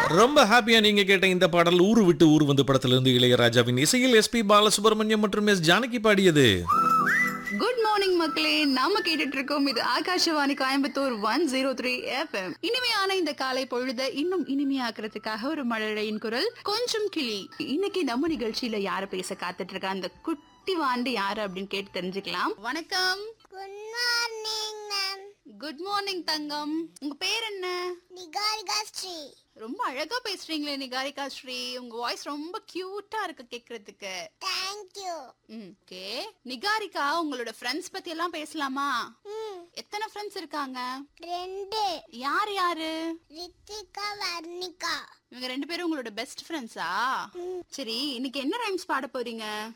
ரொம்ப ஹாப்பியா நீங்க கேட்ட இந்த பாடல் ஊரு விட்டு ஊர் வந்து படத்திலிருந்து இளையராஜாவின் இசையில் எஸ்பி பாலசுப்ரமணியம் மற்றும் எஸ் ஜானகி பாடியது குட் மார்னிங் மக்களே நாம கேட்டுட்டு இருக்கோம் இது Akashvani Coimbatore one zero three FM இனிமையான இந்த காலை பொழுத இன்னும் இனிமையாக்குறதுக்காக ஒரு மழலையின் குரல் கொஞ்சம் கிளி இன்னைக்கு நம்ம நிகழ்ச்சியில யார பேச காத்துட்டு இருக்கா அந்த குட்டி வாண்டு யாரு அப்படின்னு கேட்டு தெரிஞ்சுக்கலாம் வணக்கம் good morning ma'am good morning தங்கம் உங்க பேர் என்ன நிகாரிகா ஸ்ரீ ரொம்ப அழகா பேசுறீங்களே நிகாரிகா ஸ்ரீ உங்க வாய்ஸ் ரொம்ப கியூட்டா இருக்கு கேக்குறதுக்கு தேங்க்யூ ஓகே நிகாரிகா உங்களோட ஃப்ரெண்ட்ஸ் பத்தி எல்லாம் பேசலாமா ம் எத்தனை ஃப்ரெண்ட்ஸ் இருக்காங்க ரெண்டு யார் யாரு ரித்திகா வர்ணிகா இவங்க ரெண்டு பேரும் உங்களோட பெஸ்ட் ஃப்ரெண்ட்ஸா சரி இன்னைக்கு என்ன ரைம்ஸ் பாட போறீங்க